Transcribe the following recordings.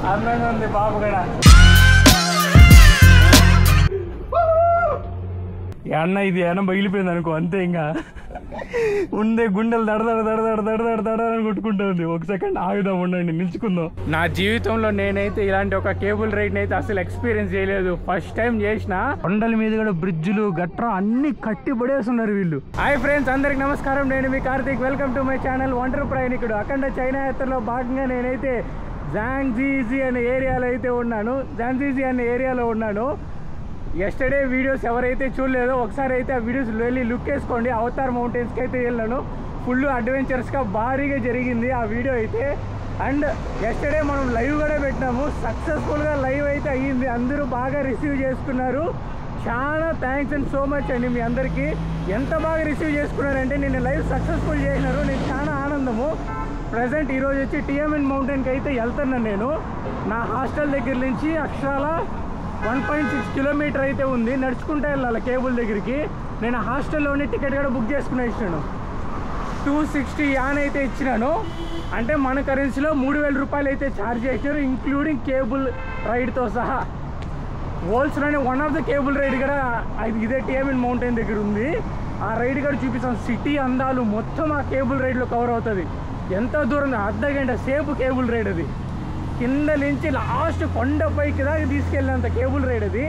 అందంగా ఉంది బాబు కూడా ఈ అన్న ఇది అన్న పగిలిపోయింది అనుకో అంతే ఇంకా ఉండే గుండెలు దడ దడ దడ దడ దడ దడ దడ అని కొట్టుకుంటుంది ఒక సెకండ్ ఆగుదాం ఉండండి నిల్చుకుందాం నా జీవితంలో నేనైతే ఇలాంటి ఒక కేబుల్ రైడ్ అయితే అసలు ఎక్స్పీరియన్స్ చేయలేదు ఫస్ట్ టైం చేసిన కొండల మీద కూడా బ్రిడ్జులు గట్రా అన్ని కట్టి పడేస్తున్నారు వీళ్ళు హాయ్ ఫ్రెండ్స్ అందరికి నమస్కారం నేను మీ Karthik welcome to my channel ఒంటరి ప్రయాణికుడు అఖండ చైనా యాత్రలో భాగంగా నేనైతే జాంగ్జీజీ అనే ఏరియాలో అయితే ఉన్నాను జాంగ్జీజీ అనే ఏరియాలో ఉన్నాను ఎస్టర్డే వీడియోస్ ఎవరైతే చూడలేదో ఒకసారి అయితే ఆ వీడియోస్ వెళ్ళి లుక్ వేసుకోండి అవతార్ మౌంటైన్స్కి అయితే వెళ్ళాను ఫుల్ అడ్వెంచర్స్గా భారీగా జరిగింది ఆ వీడియో అయితే అండ్ ఎస్టర్డే మనం లైవ్ కూడా పెట్టినాము సక్సెస్ఫుల్గా లైవ్ అయితే అయ్యింది అందరూ బాగా రిసీవ్ చేసుకున్నారు చాలా థ్యాంక్స్ అండ్ సో మచ్ అండి మీ అందరికీ ఎంత బాగా రిసీవ్ చేసుకున్నారంటే నేను లైవ్ సక్సెస్ఫుల్ చేసినారు నేను చాలా ఆనందము ప్రజెంట్ ఈరోజు వచ్చి టిఎంఎన్ మౌంటైన్కి అయితే వెళ్తున్నాను నేను నా హాస్టల్ దగ్గర నుంచి అక్షరాల వన్ పాయింట్ సిక్స్ కిలోమీటర్ అయితే ఉంది నడుచుకుంటూ వెళ్ళాలి కేబుల్ దగ్గరికి నేను హాస్టల్లోనే టికెట్ కూడా బుక్ చేసుకుని ఇచ్చినాను టూ సిక్స్టీ యాన్ అయితే ఇచ్చినాను అంటే మన కరెన్సీలో మూడు వేల రూపాయలు అయితే ఛార్జ్ చేసినారు ఇంక్లూడింగ్ కేబుల్ రైడ్తో సహా వరల్డ్స్లోనే one of the cable ride కూడా అది ఇదే టిఎంఎన్ మౌంటైన్ దగ్గర ఉంది ఆ రైడ్ కూడా చూపిస్తాం సిటీ అందాలు మొత్తం ఆ కేబుల్ రైడ్లో కవర్ అవుతుంది ఎంత దూరం అర్ధ గంట సేపు కేబుల్ రైడ్ అది కింద నుంచి లాస్ట్ కొండ పైకి దాకా తీసుకెళ్ళినంత కేబుల్ రైడ్ అది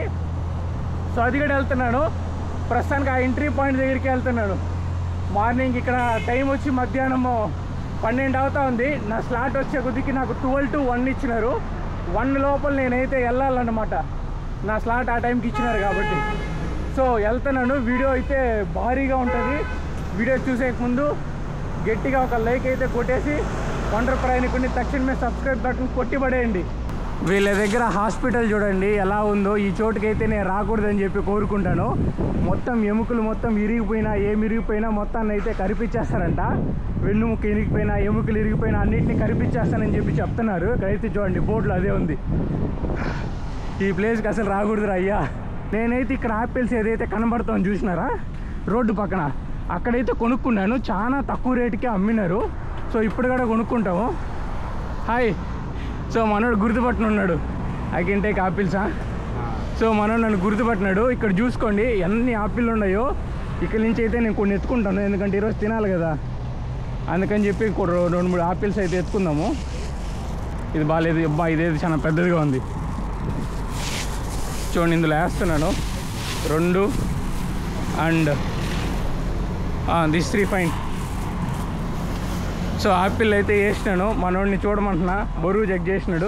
సో అది కూడా వెళ్తున్నాను ప్రస్తుతానికి ఆ ఎంట్రీ పాయింట్ దగ్గరికి వెళ్తున్నాను మార్నింగ్ ఇక్కడ టైం వచ్చి మధ్యాహ్నం పన్నెండు అవుతా ఉంది నా స్లాట్ వచ్చే కొద్దికి నాకు ట్వెల్వ్ టు వన్ ఇచ్చినారు వన్ లోపల నేనైతే వెళ్ళాలన్నమాట నా స్లాట్ ఆ టైంకి ఇచ్చినారు కాబట్టి సో వెళ్తున్నాను వీడియో అయితే భారీగా ఉంటుంది వీడియో చూసే ముందు గట్టిగా ఒక లైక్ అయితే కొట్టేసి వండర్ ప్రయాణికుడిని తక్షణమే సబ్స్క్రైబ్ బటన్ కొట్టి పడేయండి వీళ్ళ దగ్గర హాస్పిటల్ చూడండి ఎలా ఉందో ఈ చోటుకైతే నేను రాకూడదని చెప్పి కోరుకుంటాను మొత్తం ఎముకలు మొత్తం ఇరిగిపోయినా ఏమి ఇరిగిపోయినా మొత్తాన్ని అయితే కరిపించేస్తారంట వెన్నుముక్క ఇరిగిపోయినా ఎముకలు ఇరిగిపోయినా అన్నింటినీ కరిపించేస్తానని చెప్పి చెప్తున్నారు ఇక్కడైతే చూడండి బోర్డులో అదే ఉంది ఈ ప్లేస్కి అసలు రాకూడదురా అయ్యా నేనైతే ఇక్కడ ఆపిల్స్ ఏదైతే కనబడుతుందో చూసినారా రోడ్డు పక్కన అక్కడైతే కొనుక్కున్నాను చాలా తక్కువ రేటుకే అమ్మినారు సో ఇప్పుడు కూడా కొనుక్కుంటాము హాయ్ సో మనోడు గుర్తుపట్టున ఉన్నాడు ఐ కెన్ టేక్ ఆపిల్సా సో మనోడు నన్ను గుర్తుపట్టినాడు ఇక్కడ చూసుకోండి ఎన్ని ఆపిల్ ఉన్నాయో ఇక్కడ నుంచి అయితే నేను కొన్ని ఎత్తుకుంటాను ఎందుకంటే ఈరోజు తినాలి కదా అందుకని చెప్పి ఇంకో రో- రెండు మూడు ఆపిల్స్ అయితే ఎత్తుకుందాము ఇది బాగాలేదు అబ్బా ఇదేది చాలా పెద్దదిగా ఉంది చూడండి ఇందులో వేస్తున్నాను రెండు and this three fine so apple అయితే వేసినాను మనోడిని చూడమంటున్నా బరువు చెక్ చేసినాడు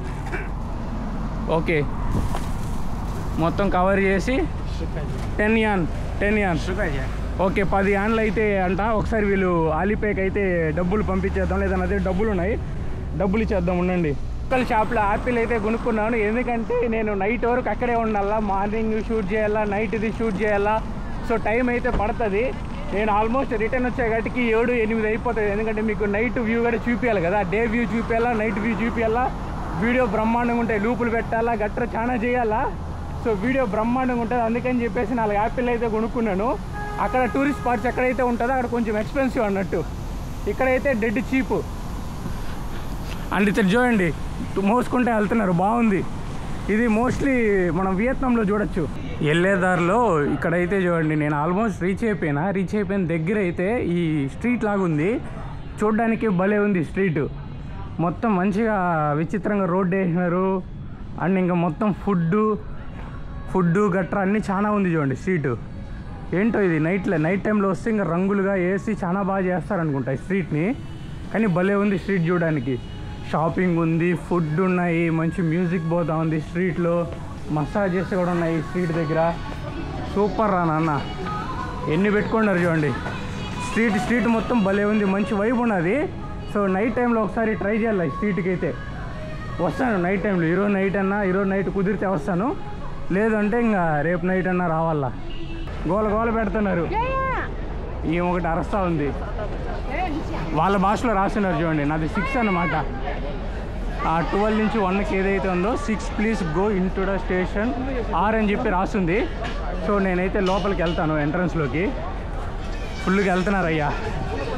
ఓకే మొత్తం కవర్ చేసి ten yen ten yen okay పది యాన్లు అయితే అంట ఒకసారి వీళ్ళు ఆలిపేకి అయితే డబ్బులు పంపించేద్దాం లేదా నా దగ్గర డబ్బులు ఉన్నాయి డబ్బులు ఇచ్చేద్దాం ఉండండి లోకల్ షాప్లో యాపిల్ అయితే కొనుక్కున్నాను ఎందుకంటే నేను నైట్ వరకు అక్కడే ఉండాలా మార్నింగ్ షూట్ చేయాలా నైట్ ఇది షూట్ చేయాలా సో టైం అయితే పడుతుంది నేను ఆల్మోస్ట్ రిటర్న్ వచ్చే గట్టికి ఏడు ఎనిమిది అయిపోతుంది ఎందుకంటే మీకు నైట్ వ్యూ కూడా చూపించాలి కదా డే వ్యూ చూపించాలా నైట్ వ్యూ చూపించాలా వీడియో బ్రహ్మాండంగా ఉంటాయి లూపులు పెట్టాలా గట్ర చాలా చేయాలా సో వీడియో బ్రహ్మాండంగా ఉంటుంది అందుకని చెప్పేసి నాలుగు యాపిల్ అయితే కొనుక్కున్నాను అక్కడ టూరిస్ట్ స్పాట్స్ ఎక్కడైతే ఉంటుందో అక్కడ కొంచెం ఎక్స్పెన్సివ్ అన్నట్టు ఇక్కడైతే డెడ్ చీప్ అండ్ ఇతను చూడండి మోసుకుంటే వెళ్తున్నారు బాగుంది ఇది మోస్ట్లీ మనం వియత్నాంలో చూడొచ్చు వెళ్ళేదారిలో ఇక్కడైతే చూడండి నేను ఆల్మోస్ట్ రీచ్ అయిపోయినా రీచ్ అయిపోయిన దగ్గర అయితే ఈ స్ట్రీట్ లాగా ఉంది చూడడానికి భలే ఉంది స్ట్రీట్ మొత్తం మంచిగా విచిత్రంగా రోడ్డు వేసినారు అండ్ ఇంకా మొత్తం ఫుడ్డు ఫుడ్డు గట్రా అన్నీ చాలా ఉంది చూడండి స్ట్రీట్ ఏంటో ఇది నైట్లో నైట్ టైంలో వస్తే ఇంకా రంగులుగా వేసి చాలా బాగా చేస్తారనుకుంటా ఈ స్ట్రీట్ని కానీ భలే ఉంది స్ట్రీట్ చూడడానికి షాపింగ్ ఉంది ఫుడ్ ఉన్నాయి మంచి మ్యూజిక్ పోతా ఉంది స్ట్రీట్లో మసాజెస్ కూడా ఉన్నాయి ఈ స్ట్రీట్ దగ్గర సూపర్ రా నాన్న ఎన్ని పెట్టుకున్నారు చూడండి స్ట్రీట్ స్ట్రీట్ మొత్తం భలే ఉంది మంచి వైబ్ ఉన్నది సో నైట్ టైంలో ఒకసారి ట్రై చేయాలి ఈ స్ట్రీట్కి అయితే వస్తాను నైట్ టైంలో ఈరోజు నైట్ అన్నా ఈరోజు నైట్ కుదిరితే వస్తాను లేదంటే ఇంకా రేపు నైట్ అన్నా రావాలా గోల గోల పెడుతున్నారు ఈమె ఒకటి అరస్తా ఉంది వాళ్ళ భాషలో రాస్తున్నారు చూడండి నాది సిక్స్ అన్నమాట ఆ ట్వెల్వ్ నుంచి వన్కి ఏదైతే ఉందో six please go into the station ఆర్ అని చెప్పి రాస్తుంది సో నేనైతే లోపలికి వెళ్తాను ఎంట్రన్స్లోకి ఫుల్గా వెళ్తున్నారు అయ్యా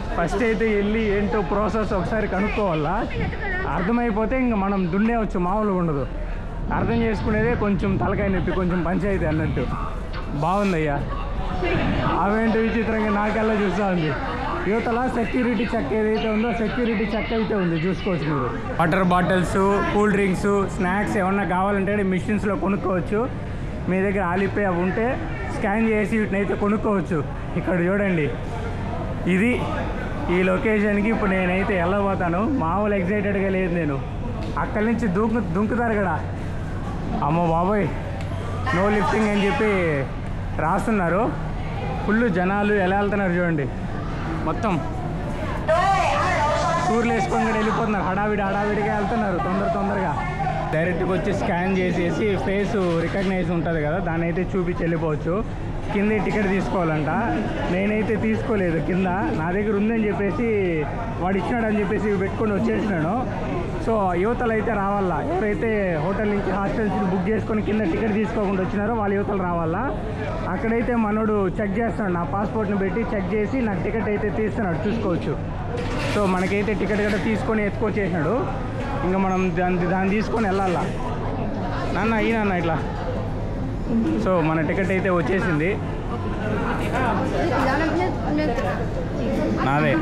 ఫస్ట్ అయితే వెళ్ళి ఏంటో ప్రాసెస్ ఒకసారి కనుక్కోవాలా అర్థమైపోతే ఇంకా మనం దున్నేవచ్చు మామూలుగా ఉండదు అర్థం చేసుకునేదే కొంచెం తలకాయ నొప్పి కొంచెం పంచాయతీ అన్నట్టు బాగుందయ్యా అవేంటి విచిత్రంగా నాకెల్లా చూస్తూ ఉంది యువతల సెక్యూరిటీ చెక్ ఏదైతే ఉందో సెక్యూరిటీ చెక్ అయితే ఉంది చూసుకోవచ్చు మీరు water bottles cool drinks snacks ఏమన్నా కావాలంటే మిషన్స్లో కొనుక్కోవచ్చు మీ దగ్గర ఆలిపే అవి ఉంటే స్కాన్ చేసి వీటిని అయితే కొనుక్కోవచ్చు ఇక్కడ చూడండి ఇది ఈ లొకేషన్కి ఇప్పుడు నేనైతే వెళ్ళబోతాను మామూలు ఎగ్జైటెడ్గా లేదు నేను అక్కడి నుంచి దూకు దుంకుతారు కదా అమ్మో బాబోయ్ నో లిఫ్టింగ్ అని చెప్పి రాస్తున్నారు ఫుల్ జనాలు ఎలా వెళ్తున్నారు చూడండి మొత్తం టూర్లు వేసుకొని కూడా వెళ్ళిపోతున్నారు హడావిడి హడావిడిగా వెళ్తున్నారు తొందర తొందరగా డైరెక్ట్గా వచ్చి స్కాన్ చేసేసి ఫేస్ రికగ్నైజ్ ఉంటుంది కదా దాన్ని అయితే చూపించి వెళ్ళిపోవచ్చు కింద టికెట్ తీసుకోవాలంట నేనైతే తీసుకోలేదు కింద నా దగ్గర ఉందని చెప్పేసి వాడు ఇచ్చినాడని చెప్పేసి పెట్టుకొని వచ్చేసినాను సో యువతలు అయితే రావాలా ఎవరైతే హోటల్ నుంచి హాస్టల్స్ బుక్ చేసుకొని కింద టికెట్ తీసుకోకుండా వచ్చినారో వాళ్ళ యువతలు రావాలా అక్కడైతే మనోడు చెక్ చేస్తున్నాడు నా పాస్పోర్ట్ని పెట్టి చెక్ చేసి నాకు టికెట్ అయితే తీస్తున్నాడు చూసుకోవచ్చు సో మనకైతే టికెట్ కూడా తీసుకొని ఎత్తుకొచ్చేసినాడు ఇంకా మనం దాన్ని దాన్ని తీసుకొని వెళ్ళాలా నాన్న ఈ నాన్న ఇట్లా సో మన టికెట్ అయితే వచ్చేసింది నాదే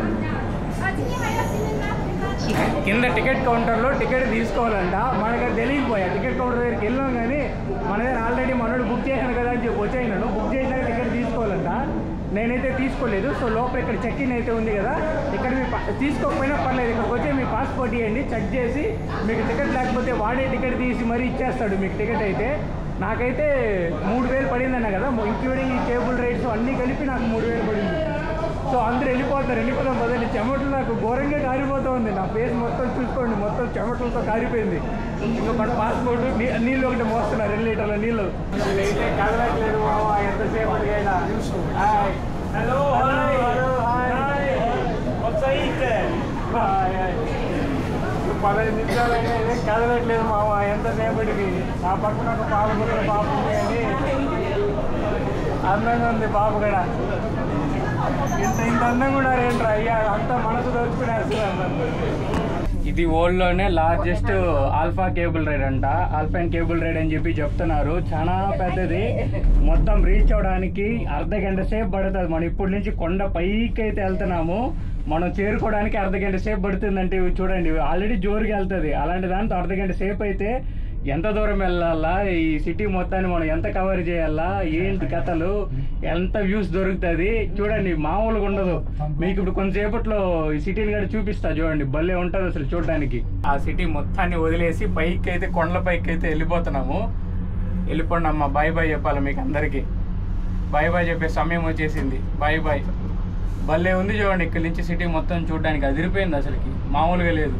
కింద టికెట్ కౌంటర్లో టికెట్ తీసుకోవాలంట మనకి అది తెలియకపోయా టికెట్ కౌంటర్ దగ్గరికి వెళ్ళాం కానీ మన దగ్గర ఆల్రెడీ మనోడు బుక్ చేశాను కదా అని చెప్పి వచ్చేసినాడు బుక్ చేసినాక టికెట్ తీసుకోవాలంట నేనైతే తీసుకోలేదు సో లోపల ఇక్కడ చెక్ ఇన్ అయితే ఉంది కదా ఇక్కడ మీ పా- తీసుకోకపోయినా పర్లేదు ఇక్కడికి వచ్చి మీ పాస్పోర్ట్ ఇవ్వండి చెక్ చేసి మీకు టికెట్ లేకపోతే వాడే టికెట్ తీసి మరీ ఇచ్చేస్తాడు మీకు టికెట్ అయితే నాకైతే మూడు వేలు పడిందన్న కదా ఇంక్లూడింగ్ ఈ కేబుల్ రైడ్స్ అన్నీ కలిపి నాకు మూడు వేలు పడింది సో అందరూ వెళ్ళిపోతారు వెళ్ళిపోతాం బదులు చెమటలు నాకు ఘోరంగా కారిపోతూ ఉంది నా ఫేస్ మొత్తం చూసుకోండి మొత్తం చెమటలతో కారిపోయింది ఇంకా మన పాస్పోర్ట్ నీళ్ళు ఒకటి మోస్తున్నారు రెండు లీటర్ల నీళ్ళు అయితే కదలట్లేదు బావా, ఎంతసేపటికైనా hi. Hello hello hi hi, hi. పదహైదు నిమిషాలైనా ఇదే కదలట్లేదు మామ ఎంతసేపటికి నా పక్కన ఒక పాప కూడా పాప ఉంది కానీ అందంగా ఉంది పాప కూడా ఇంత ఇంత అందంగా ఉన్నారు ఏంట్రా అయ్యా అంత మనసు దోచుకునేస్తున్నారు ఇది వరల్డ్లోనే లార్జెస్ట్ ఆల్ఫా కేబుల్ రైడ్ అంట ఆల్ఫైన్ కేబుల్ రైడ్ అని చెప్పి చెప్తున్నారు చాలా పెద్దది మొత్తం రీచ్ అవడానికి అర్ధ గంట సేపు పడుతుంది మనం ఇప్పటి నుంచి కొండ పైకి అయితే వెళ్తున్నాము మనం చేరుకోవడానికి అర్ధ గంట సేపు పడుతుందంటే ఇవి చూడండి ఆల్రెడీ జోరుగా వెళ్తుంది అలాంటి దాంతో అర్ధ గంట సేపు అయితే ఎంత దూరం వెళ్ళాలా ఈ సిటీ మొత్తాన్ని మనం ఎంత కవర్ చేయాలా ఏంటి కథలు ఎంత వ్యూస్ దొరుకుతుంది చూడండి మామూలుగా ఉండదు మీకు ఇప్పుడు కొంతసేపట్లో ఈ సిటీని కూడా చూపిస్తా చూడండి భలే ఉంటుంది అసలు చూడడానికి ఆ సిటీ మొత్తాన్ని వదిలేసి పైకి అయితే కొండల పైకి అయితే వెళ్ళిపోతున్నాము వెళ్ళిపోండి అమ్మ బాయ్ బాయ్ చెప్పాలి మీకు అందరికీ బాయ్ బాయ్ చెప్పే సమయం వచ్చేసింది బాయ్ బాయ్ భలే ఉంది చూడండి ఇక్కడి నుంచి సిటీ మొత్తం చూడడానికి అదిరిపోయింది అసలుకి మామూలుగా లేదు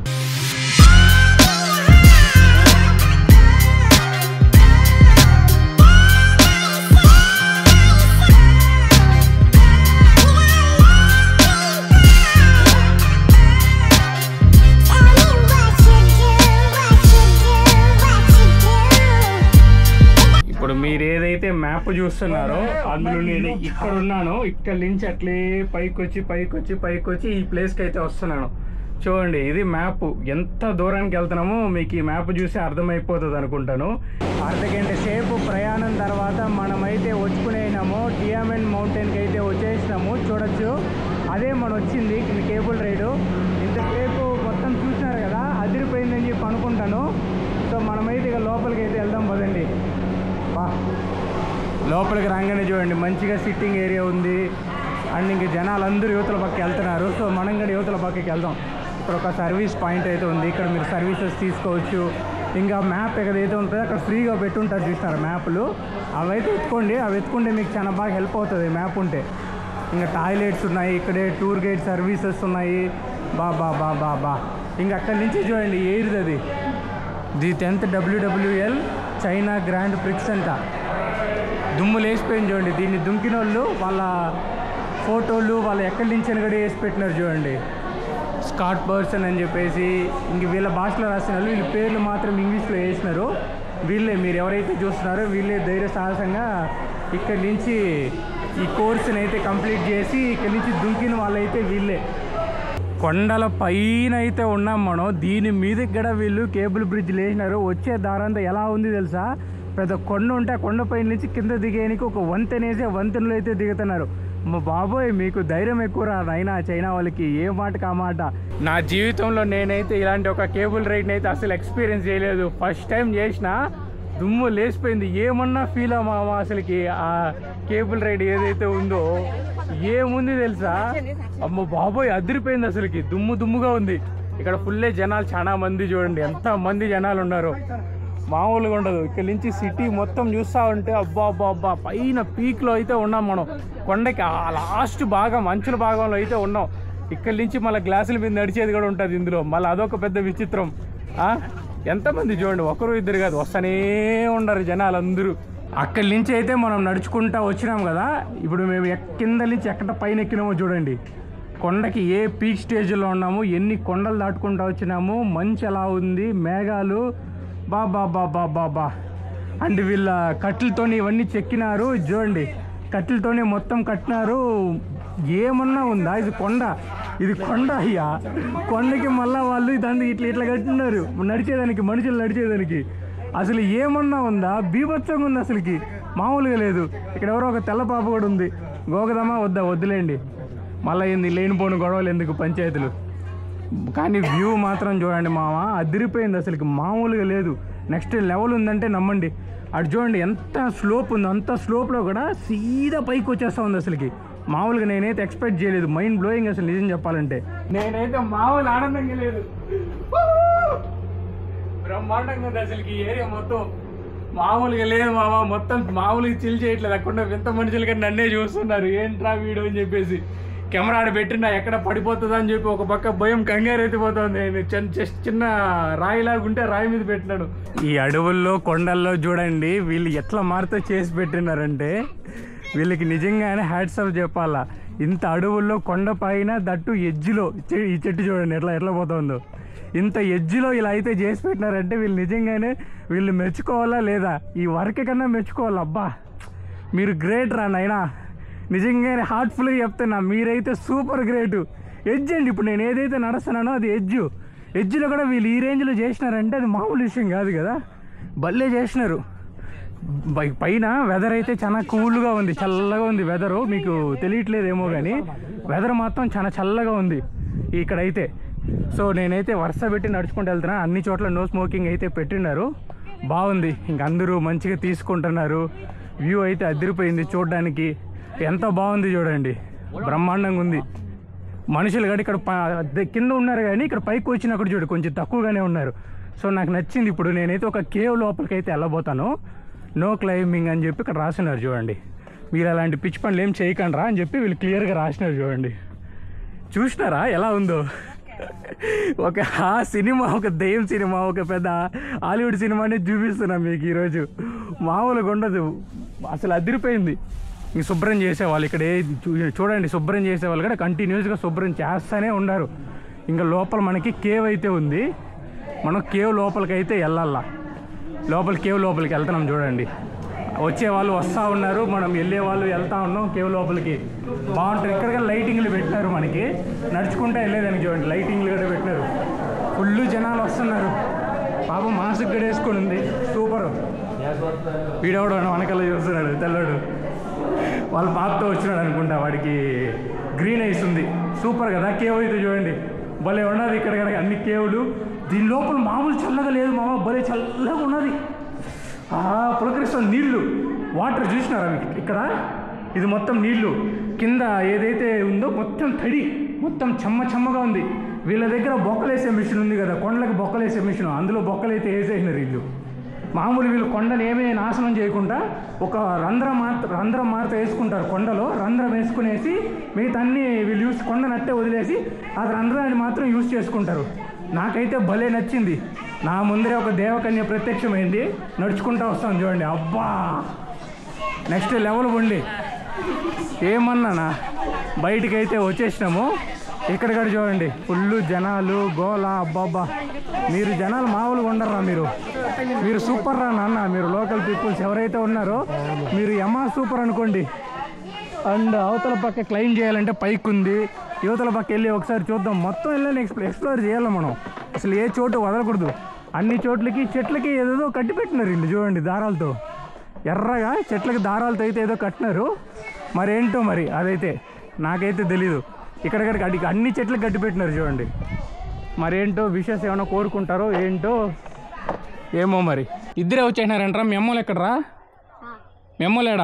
ఇప్పుడు మీరు ఏదైతే మ్యాప్ చూస్తున్నారో అందులో నేను ఇక్కడ ఉన్నాను ఇక్కడ నుంచి అట్లే పైకి వచ్చి పైకి వచ్చి పైకి వచ్చి ఈ ప్లేస్కి అయితే వస్తున్నాను చూడండి ఇది మ్యాప్ ఎంత దూరానికి వెళ్తున్నామో మీకు ఈ మ్యాప్ చూసి అర్థమైపోతుంది అనుకుంటాను అర్ధ గంట సేపు ప్రయాణం తర్వాత మనమైతే వచ్చుకునేనాము డియామండ్ మౌంటైన్కి అయితే వచ్చేసినాము చూడొచ్చు అదే మనం వచ్చింది ఈ కేబుల్ రైడు ఇంతసేపు మొత్తం చూసినారు కదా అదిరిపోయిందని చెప్పి అనుకుంటాను సో మనమైతే ఇక లోపలికి అయితే వెళ్దాం పదండి బా లోపలికి రాగానే చూడండి మంచిగా సిట్టింగ్ ఏరియా ఉంది అండ్ ఇంక జనాలు అందరూ యువతల పక్కకి వెళ్తున్నారు సో మనం కూడా యువతల పక్కకి వెళ్దాం ఇక్కడ ఒక సర్వీస్ పాయింట్ అయితే ఉంది ఇక్కడ మీరు సర్వీసెస్ తీసుకోవచ్చు ఇంకా మ్యాప్ ఏదైతే ఉంటుందో అక్కడ ఫ్రీగా పెట్టుంటారు చూస్తారు మ్యాప్లు అవైతే ఎత్తుకోండి అవి ఎత్తుకుంటే మీకు చాలా బాగా హెల్ప్ అవుతుంది మ్యాప్ ఉంటే ఇంకా టాయిలెట్స్ ఉన్నాయి ఇక్కడే టూర్ గైడ్ సర్వీసెస్ ఉన్నాయి బా బా బా బా బా ఇంకా అక్కడి నుంచి చూడండి ఎయిర్ది అది the tenth WWL China grand prix అంట దుమ్ము లేచిపోయింది చూడండి దీన్ని దుంకిన వాళ్ళు వాళ్ళ ఫోటోలు వాళ్ళ ఎక్కడి నుంచి అని కూడా వేసి పెట్టినారు చూడండి స్కాట్ పర్సన్ అని చెప్పేసి ఇంక వీళ్ళ భాషలో రాసిన వాళ్ళు వీళ్ళ పేర్లు మాత్రం ఇంగ్లీష్లో వేసినారు వీళ్ళే మీరు ఎవరైతే చూస్తున్నారో వీళ్ళే ధైర్య సాహసంగా ఇక్కడి నుంచి ఈ కోర్సుని అయితే కంప్లీట్ చేసి ఇక్కడి నుంచి దుంకిన వాళ్ళైతే వీళ్ళే కొండల పైన అయితే ఉన్నాం మనం దీని మీదకి కూడా వీళ్ళు కేబుల్ బ్రిడ్జ్ లేచినారు వచ్చే దారంతా ఎలా ఉంది తెలుసా పెద్ద కొండ ఉంటే ఆ కొండ పైన నుంచి కింద దిగేయడానికి ఒక వంతెనేసి ఆ వంతెనలో అయితే దిగుతున్నారు మా బాబోయ్ మీకు ధైర్యం ఎక్కువ రా నైనా చైనా వాళ్ళకి ఏ మాటకి ఆ మాట నా జీవితంలో నేనైతే ఇలాంటి ఒక కేబుల్ రైడ్ని అయితే అసలు ఎక్స్పీరియన్స్ చేయలేదు ఫస్ట్ టైం చేసిన దుమ్ము లేచిపోయింది ఏమన్నా ఫీల్ అవ్వమా అసలుకి ఆ కేబుల్ రైడ్ ఏదైతే ఉందో ఏముంది తెలుసా అమ్మ బాబోయ్ అదిరిపోయింది అసలుకి దుమ్ము దుమ్ముగా ఉంది ఇక్కడ ఫుల్లే జనాలు చాలా మంది చూడండి ఎంత మంది జనాలు ఉన్నారు మామూలుగా ఉండదు ఇక్కడ నుంచి సిటీ మొత్తం చూస్తా ఉంటే అబ్బా అబ్బా అబ్బా పైన పీక్లో అయితే ఉన్నాం మనం కొండకి ఆ లాస్ట్ భాగం అంచుల భాగంలో అయితే ఉన్నాం ఇక్కడ నుంచి మళ్ళీ గ్లాసుల మీద నడిచేది కూడా ఉంటుంది ఇందులో మళ్ళీ అదొక పెద్ద విచిత్రం ఆ? ఎంతమంది చూడండి ఒకరు ఇద్దరు కాదు వస్తూనే ఉండరు జనాలు అందరూ అక్కడి నుంచి అయితే మనం నడుచుకుంటా వచ్చినాం కదా ఇప్పుడు మేము ఎక్- కింద నుంచి ఎక్కడ పైన ఎక్కినామో చూడండి కొండకి ఏ పీక్ స్టేజ్లో ఉన్నాము ఎన్ని కొండలు దాటుకుంటా వచ్చినాము మంచు ఎలా ఉంది మేఘాలు బా బా బా బా బా బా అండ్ వీళ్ళ కట్టెలతోని ఇవన్నీ చెక్కినారు చూడండి కట్టెలతోనే మొత్తం కట్టినారు ఏమన్నా ఉందా ఇది కొండ ఇది కొండ అయ్యా కొండకి మళ్ళా వాళ్ళు దాన్ని ఇట్లా ఇట్లా కట్టినారు నడిచేదానికి మనుషులు నడిచేదానికి అసలు ఏమన్నా ఉందా బీభత్సంగా ఉంది అసలుకి మామూలుగా లేదు ఇక్కడ ఎవరో ఒక తెల్ల పాప కూడా ఉంది గోగదమా వద్దా వద్దులేండి మళ్ళీ ఏంది లేనిపోని గొడవలు ఎందుకు పంచాయతీలు కానీ వ్యూ మాత్రం చూడండి మామ అదిరిపోయింది అసలుకి మామూలుగా లేదు నెక్స్ట్ లెవెల్ ఉందంటే నమ్మండి అటు చూడండి ఎంత స్లోప్ ఉంది అంత స్లోప్లో కూడా సీదా పైకి వచ్చేస్తా ఉంది అసలుకి మామూలుగా నేనైతే ఎక్స్పెక్ట్ చేయలేదు మైండ్ బ్లోయింగ్ అసలు నిజం చెప్పాలంటే నేనైతే మామూలు ఆనందంగా లేదు బ్రహ్మాండంగా ఉంది అసలుకి ఈ ఏరియా మొత్తం మామూలుగా లేదు మామ మొత్తం మామూలుగా చిల్ చేయట్లేదు అక్కడ వింత మనుషులుగా నన్నే చూస్తున్నారు ఏంట్రా వీడియో అని చెప్పేసి కెమెరా ఆడ పెట్టినా ఎక్కడ పడిపోతుందా అని చెప్పి ఒక పక్క భయం కంగారు ఎత్తిపోతుంది నేను చిన్న జస్ట్ చిన్న రాయిలాగా ఉంటే రాయి మీద పెట్టినాడు ఈ అడవుల్లో కొండల్లో చూడండి వీళ్ళు ఎట్లా మారితే చేసి పెట్టినారంటే వీళ్ళకి నిజంగానే హ్యాట్స్ ఆఫ్ చెప్పాలా ఇంత అడవుల్లో కొండ పైన దట్టు ఎడ్జిలో చె- ఈ చెట్టు చూడండి ఎట్లా ఎట్లా పోతుందో ఇంత ఎడ్జిలో ఇలా అయితే చేసి పెట్టినారంటే వీళ్ళు నిజంగానే వీళ్ళు మెచ్చుకోవాలా లేదా ఈ వర్క్ కన్నా మెచ్చుకోవాలా అబ్బా మీరు గ్రేట్ రా నాయనా నిజంగానే హార్ట్ఫుల్గా చెప్తున్నా మీరైతే సూపర్ గ్రేట్ ఎడ్జ్ అండి ఇప్పుడు నేను ఏదైతే నడుస్తున్నానో అది ఎడ్జ్ ఎడ్జ్లో కూడా వీళ్ళు ఈ రేంజ్లో చేసినారంటే అది మామూలు విషయం కాదు కదా భలే చేసినారు పై- పైన వెదర్ అయితే చాలా కూల్గా ఉంది చల్లగా ఉంది వెదరు మీకు తెలియట్లేదేమో కానీ వెదర్ మాత్రం చాలా చల్లగా ఉంది ఇక్కడైతే సో నేనైతే వరుస పెట్టి నడుచుకుంటూ వెళ్తున్నా అన్ని చోట్ల నో స్మోకింగ్ అయితే పెట్టినారు బాగుంది ఇంక అందరూ మంచిగా తీసుకుంటున్నారు వ్యూ అయితే అదిరిపోయింది చూడడానికి ఎంత బాగుంది చూడండి బ్రహ్మాండంగా ఉంది మనుషులు కానీ ఇక్కడ ప- ద- కింద ఉన్నారు కానీ ఇక్కడ పైకి వచ్చినప్పుడు చూడు కొంచెం తక్కువగానే ఉన్నారు సో నాకు నచ్చింది ఇప్పుడు నేనైతే ఒక కేవ్ లోపలికి అయితే వెళ్ళబోతాను నో క్లైంబింగ్ అని చెప్పి ఇక్కడ రాసినారు చూడండి మీరు అలాంటి పిచ్చి పనులు ఏం చేయకండి రా అని చెప్పి వీళ్ళు క్లియర్గా రాసినారు చూడండి చూసినారా ఎలా ఉందో ఒక ఆ సినిమా ఒక దెయ్యం సినిమా ఒక పెద్ద హాలీవుడ్ సినిమాని చూపిస్తున్నా మీకు ఈరోజు మామూలుగా ఉండదు అసలు అదిరిపోయింది ఈ శుభ్రం చేసేవాళ్ళు ఇక్కడ ఏ- చూ- చూడండి శుభ్రం చేసేవాళ్ళు కూడా కంటిన్యూస్గా శుభ్రం చేస్తూనే ఉన్నారు ఇంకా లోపల మనకి కేవ్ అయితే ఉంది మనం కేవ్ లోపలికి అయితే వెళ్ళాలా లోపల కేవ్ లోపలికి వెళ్తున్నాం చూడండి వచ్చే వాళ్ళు వస్తూ ఉన్నారు మనం వెళ్ళే వాళ్ళు వెళ్తా ఉన్నాం కేవ్ లోపలికి బాగుంటుంది ఇక్కడ లైటింగ్లు పెట్టినారు మనకి నడుచుకుంటూ వెళ్ళేదానికి చూడండి లైటింగ్లు కూడా పెట్టినారు ఫుల్ జనాలు వస్తున్నారు పాప మాస్క్ కూడా వేసుకొని ఉంది సూపర్ వీడెవడు వెనకాల చూస్తున్నాడు తెల్లడు వాళ్ళ పాపతో వచ్చినాడు అనుకుంటా వాడికి గ్రీన్ ఐస్ ఉంది సూపర్ కదా కేవ్ అయితే చూడండి భలే ఉన్నది ఇక్కడ కనుక అన్ని కేవులు దీని లోపల మామూలు చల్లగా లేదు మామ భలే చల్లగా ఉన్నది ఆ పులకరిస్తున్న నీళ్లు వాటర్ చూసినారా మీకు ఇక్కడ ఇది మొత్తం నీళ్లు కింద ఏదైతే ఉందో మొత్తం తడి మొత్తం చెమ్మ చెమ్మగా ఉంది వీళ్ళ దగ్గర బొక్కలేసే మిషన్ ఉంది కదా కొండలకు బొక్కలేసే మిషన్ అందులో బొక్కలైతే వేసేసినారు వీళ్ళు మామూలు వీళ్ళు కొండను ఏమీ నాశనం చేయకుండా ఒక రంధ్రం మాత్ర రంధ్రం మాత్రం వేసుకుంటారు కొండలో రంధ్రం వేసుకునేసి మిగతా అన్ని వీళ్ళు యూస్ కొండ నట్టే వదిలేసి ఆ రంధ్రాన్ని మాత్రం యూస్ చేసుకుంటారు నాకైతే భలే నచ్చింది నా ముందరే ఒక దేవకన్య ప్రత్యక్షమైంది నడుచుకుంటా వస్తాను చూడండి అబ్బా నెక్స్ట్ లెవెల్ ఉండి ఏమన్నానా బయటికి అయితే వచ్చేసినాము ఇక్కడ కూడా చూడండి ఫుల్ జనాలు గోల అబ్బాబ్బా మీరు జనాలు మామూలుగా ఉండరా మీరు మీరు సూపర్ రా నాన్న మీరు లోకల్ పీపుల్స్ ఎవరైతే ఉన్నారో మీరు యమా సూపర్ అనుకోండి అండ్ అవతల పక్క క్లైమ్ చేయాలంటే పైకి ఉంది యువతల పక్క వెళ్ళి ఒకసారి చూద్దాం మొత్తం వెళ్ళని ఎక్స్ప్లో ఎక్స్ప్లోర్ చేయాలి మనం అసలు ఏ చోటు వదలకూడదు అన్ని చోట్లకి చెట్లకి ఏదేదో కట్టి పెట్టినారు వీళ్ళు చూడండి దారాలతో ఎర్రగా చెట్లకి దారాలతో అయితే ఏదో కట్టినారు మరేంటో మరి అదైతే నాకైతే తెలీదు ఇక్కడిక్కడికి అడి అన్ని చెట్లకు కట్టి పెట్టినారు చూడండి మరేంటో విషెస్ ఏమైనా కోరుకుంటారో ఏంటో ఏమో మరి ఇద్దరే వచ్చేసినారంటారా మీ అమ్మలు ఎక్కడరా మీ అమ్మలేడా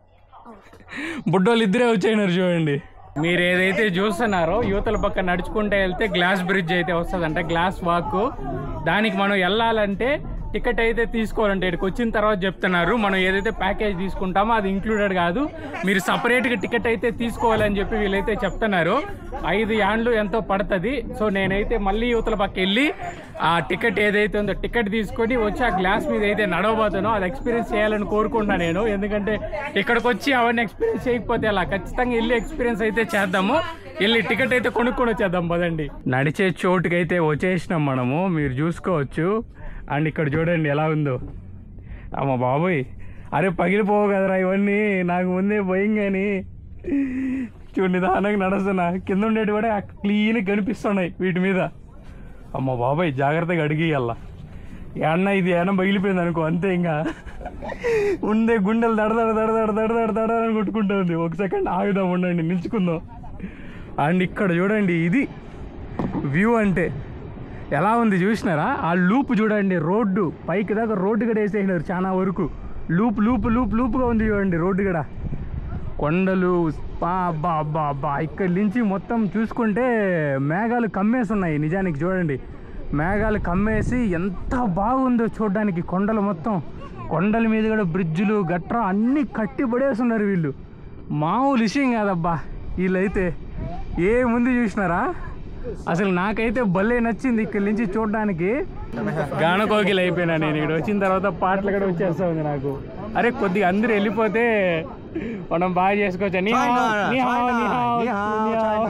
బుడ్డోళ్ళు ఇద్దరే వచ్చేసినారు చూడండి మీరు ఏదైతే చూస్తున్నారో యువతల పక్క నడుచుకుంటే వెళ్తే గ్లాస్ బ్రిడ్జ్ అయితే వస్తుందంట గ్లాస్ వాక్ దానికి మనం వెళ్ళాలంటే టికెట్ అయితే తీసుకోవాలంటే ఇక్కడికి వచ్చిన తర్వాత చెప్తున్నారు మనం ఏదైతే ప్యాకేజ్ తీసుకుంటామో అది ఇంక్లూడెడ్ కాదు మీరు సపరేట్గా టికెట్ అయితే తీసుకోవాలని చెప్పి వీళ్ళైతే చెప్తున్నారు ఐదు యాండ్లు ఎంతో పడుతుంది సో నేనైతే మళ్ళీ యువతల పక్క వెళ్ళి ఆ టికెట్ ఏదైతే ఉందో టికెట్ తీసుకొని వచ్చి ఆ గ్లాస్ మీద అయితే నడవబోతానో అది ఎక్స్పీరియన్స్ చేయాలని కోరుకుంటున్నా నేను ఎందుకంటే ఇక్కడికి వచ్చి అవన్నీ ఎక్స్పీరియన్స్ చేయకపోతే అలా ఖచ్చితంగా వెళ్ళి ఎక్స్పీరియన్స్ అయితే చేద్దాము వెళ్ళి టికెట్ అయితే కొనుక్కొని వచ్చేద్దాం పదండి నడిచే చోటుకైతే వచ్చేసినాం మనము మీరు చూసుకోవచ్చు అండ్ ఇక్కడ చూడండి ఎలా ఉందో అమ్మ బాబోయ్ అరే పగిలిపోవు కదరా ఇవన్నీ నాకు ముందే భయం కానీ చూడు నిదానంగా నడుస్తున్నా కింద ఉండేటి కూడా క్లీన్ కనిపిస్తున్నాయి వీటి మీద అమ్మ బాబాయ్ జాగ్రత్తగా అడిగియల్లా అన్న ఇది ఏమన్నా పగిలిపోయింది అనుకో అంతే ఇంకా ఉండే గుండెలు దడదడ దడదడ దడదడ దడ అని కొట్టుకుంటా ఉంది ఒక సెకండ్ ఆగుదాం ఉండండి నిల్చుకుందాం అండ్ ఇక్కడ చూడండి ఇది వ్యూ అంటే ఎలా ఉంది చూసినారా ఆ లూప్ చూడండి రోడ్డు పైకి దాకా రోడ్డు కూడా వేసేసినారు చాలా వరకు లూప్ లూప్ లూప్ లూప్గా ఉంది చూడండి రోడ్డు కూడా కొండలు బా బా బా బా ఇక్కడి నుంచి మొత్తం చూసుకుంటే మేఘాలు కమ్మేసి ఉన్నాయి నిజానికి చూడండి మేఘాలు కమ్మేసి ఎంత బాగుందో చూడడానికి కొండలు మొత్తం కొండల మీద కూడా బ్రిడ్జులు గట్రా అన్నీ కట్టి పడేస్తున్నారు వీళ్ళు మామూలు విషయం కాదబ్బా వీళ్ళైతే ఏ ముందు చూసినారా అసలు నాకైతే భలే నచ్చింది ఇక్కడి నుంచి చూడడానికి గానకోకిలు అయిపోయినా నేను ఇక్కడ వచ్చిన తర్వాత పాటలు కూడా వచ్చేస్తా ఉంది నాకు అరే కొద్దిగా అందరూ వెళ్ళిపోతే మనం బాగా చేసుకోవచ్చు నీ హావ్, నీ హావ్, నీ హావ్, నీ హావ్.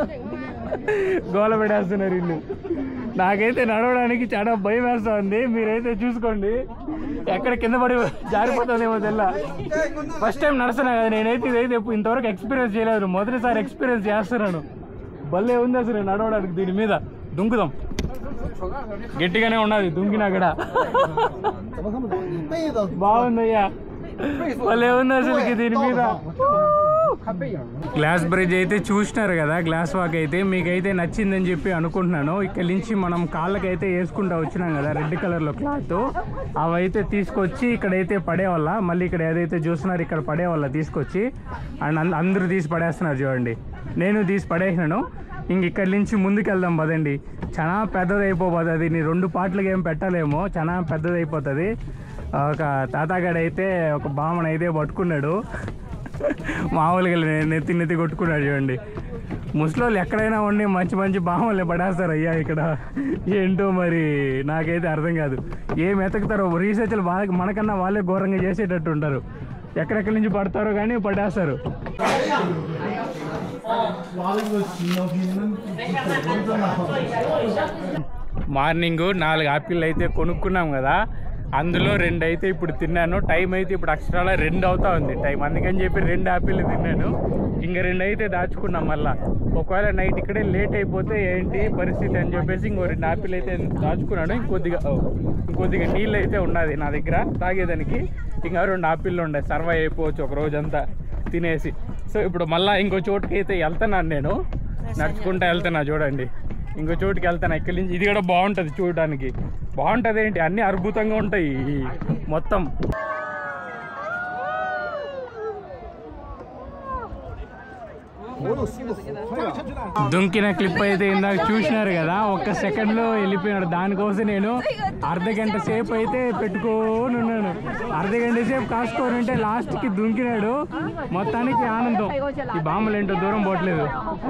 గోల పెడేస్తున్నారు వీళ్ళు నాకైతే నడవడానికి చాలా భయం వేస్తా ఉంది మీరైతే చూసుకోండి ఎక్కడ కింద పడి జారిపోతుందేమో తెల్ల ఫస్ట్ టైం నడుస్తున్నా కదా నేనైతే ఇదైతే ఎప్పుడు ఇంతవరకు ఎక్స్పీరియన్స్ చేయలేదు మొదటిసారి ఎక్స్పీరియన్స్ చేస్తున్నాను భలే ఉంది అసలు నడవడానికి దీని మీద దుంకుదాం గట్టిగానే ఉన్నది దుంకినా కూడా బాగుందయ్యా భలే ఉంది అసలు దీని మీద గ్లాస్ బ్రిడ్జ్ అయితే చూసినారు కదా గ్లాస్ వాక్ అయితే మీకైతే నచ్చిందని చెప్పి అనుకుంటున్నాను ఇక్కడ నుంచి మనం కాళ్ళకైతే వేసుకుంటా వచ్చినాం కదా రెడ్ కలర్లో క్లాత్ అవైతే తీసుకొచ్చి ఇక్కడైతే పడేవాళ్ళ మళ్ళీ ఇక్కడ ఏదైతే చూస్తున్నారు ఇక్కడ పడేవాళ్ళ తీసుకొచ్చి అండ్ అంద- అందరూ తీసి పడేస్తున్నారు చూడండి నేను తీసి పడేసినాను ఇంక ఇక్కడి నుంచి ముందుకు వెళ్దాం పదండి చాలా పెద్దది అయిపోతుంది నీ రెండు పాటలకు ఏం పెట్టలేమో చాలా పెద్దది అయిపోతుంది ఒక తాతాగాడు అయితే ఒక బామను అయితే పట్టుకున్నాడు మామూలుగా నె- నెత్తి నెత్తి కొట్టుకున్నాడు చూడండి ముసలోళ్ళు ఎక్కడైనా ఉండి మంచి మంచి బామల్ని పడేస్తారు అయ్యా ఇక్కడ ఏంటో మరి నాకైతే అర్థం కాదు ఏం ఎతకుతారో రీసెర్చ్లు బాగా మనకన్నా వాళ్ళే ఘోరంగా చేసేటట్టు ఉంటారు ఎక్కడెక్కడి నుంచి పడతారో కానీ పడేస్తారు మార్నింగ్ నాలుగు ఆపిల్ అయితే కొనుక్కున్నాం కదా అందులో రెండు అయితే ఇప్పుడు తిన్నాను టైం అయితే ఇప్పుడు అక్షరాల రెండు అవుతా ఉంది టైం అందుకని చెప్పి రెండు ఆపిల్ తిన్నాను ఇంకా రెండు అయితే దాచుకున్నాం మళ్ళా ఒకవేళ నైట్ ఇక్కడే లేట్ అయిపోతే ఏంటి పరిస్థితి అని చెప్పేసి ఇంకో రెండు ఆపిల్ అయితే దాచుకున్నాను ఇంకొద్దిగా ఓ, ఇంకొద్దిగా నీళ్ళు అయితే ఉన్నది నా దగ్గర తాగేదానికి ఇంకా రెండు ఆపిల్లు ఉండే సర్వైవ్ అయిపోవచ్చు ఒక రోజంతా తినేసి సో ఇప్పుడు మళ్ళీ ఇంకో చోటుకి అయితే వెళ్తున్నాను నేను నడుచుకుంటూ వెళ్తున్నా చూడండి ఇంకో చోటుకి వెళ్తాను ఇక్కడి నుంచి ఇది కూడా బాగుంటుంది చూడడానికి బాగుంటుంది ఏంటి అన్నీ అద్భుతంగా ఉంటాయి ఈ మొత్తం దుంకిన క్లిప్ అయితే ఇందాక చూసినారు కదా ఒక్క సెకండ్ లో వెళ్ళిపోయినాడు దానికోసం నేను అర్ధ గంట సేపు అయితే పెట్టుకొని ఉన్నాను అర్ధ గంట సేపు కాసుకొని ఉంటే లాస్ట్ కి దుంకినాడు మొత్తానికి ఆనందం ఈ బాంబులు ఏంటో దూరం పోవట్లేదు